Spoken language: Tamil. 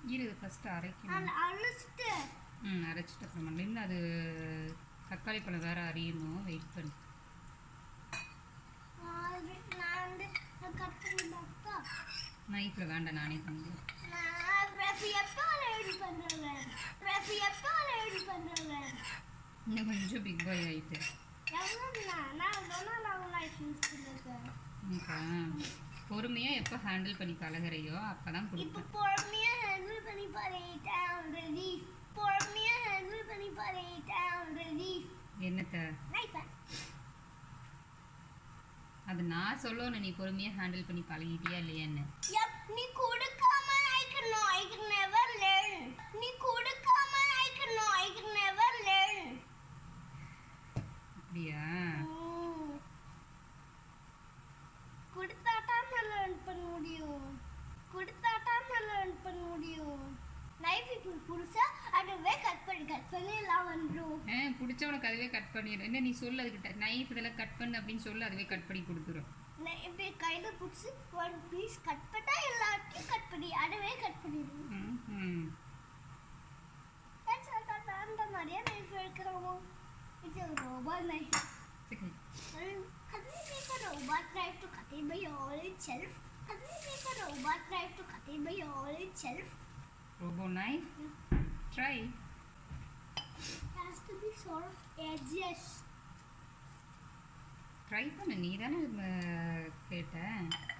இரு ஃபஸ்ட்டு அரைக்கணும் நான் அழைச்சிட்டு ம் அரைச்சிட்டு அப்புறமா நின்று அது தக்காளி பழம் வேற அரியணும் வெயிட் பண்ணு நான் வந்து கட் பண்ணி பார்த்தா நைட்டில் வேண்டாம் நானே பண்ணுறேன் நான் ரஃபி எப்போ ரெடி பண்ணுறேன் ரஃபி எப்போ ரெடி பண்ணுறேன் இன்னும் கொஞ்சம் பிக் பாய் ஆயிட்டு எவ்வளோ நான் நான் சொன்னால் நான் லைஃப் யூஸ் பண்ணுறேன் ஓகே பொறுமையாக எப்போ ஹேண்டில் பண்ணி பழகுறையோ அப்போ தான் இப்போ கொடுப்பேன் பொறுமையாக ஹேண்டில் பண்ணி பாருட்டேன் ரிலீஃப் பொறுமையாக ஹேண்டில் பண்ணி பாருட்டேன் ரிலீஃப் என்னத்த லைஃப் அது நான் சொல்லணும் நீ பொறுமையாக ஹேண்டில் பண்ணி பழகிட்டியா இல்லையான்னு Yep, நீ கொடுக்காம I can know, I can never learn. நீ கொடுக்காம I can know, I can never learn. அப்படியா ம். கொடுத்தாதான் நான் லேர்ன் பண்ண முடியும் கொடுத்தாதான் நான் லேர்ன் பண்ண முடியும் நைஃப் இப்போ புதுசா அதுவே கட் பண்ணி கட் பண்ணி எல்லாம் வந்துடும் ஆ பிடிச்சவனுக்கு அதுவே கட் பண்ணிடும் என்ன நீ சொல்லு அதுக்கிட்ட நைஃப் இதெல்லாம் கட் பண்ணு அப்படின்னு சொல்லு அதுவே கட் பண்ணி கொடுத்துரும் இப்படி கையில பிடிச்சி ஒன் பீஸ் கட் பண்ணா எல்லாத்தையும் கட் பண்ணி அதுவே கட் பண்ணிடும் ம் ம் அந்த மாதிரியே நைஃப் எடுக்கிறோமோ இது ரொம்ப நைஃப் சரி Can we make a robot knife to cut it by all itself? Can we make a robot knife to cut it by all itself? Robo knife try It has to be sort of edges. Try பண்ணு நீ தானே கேட்ட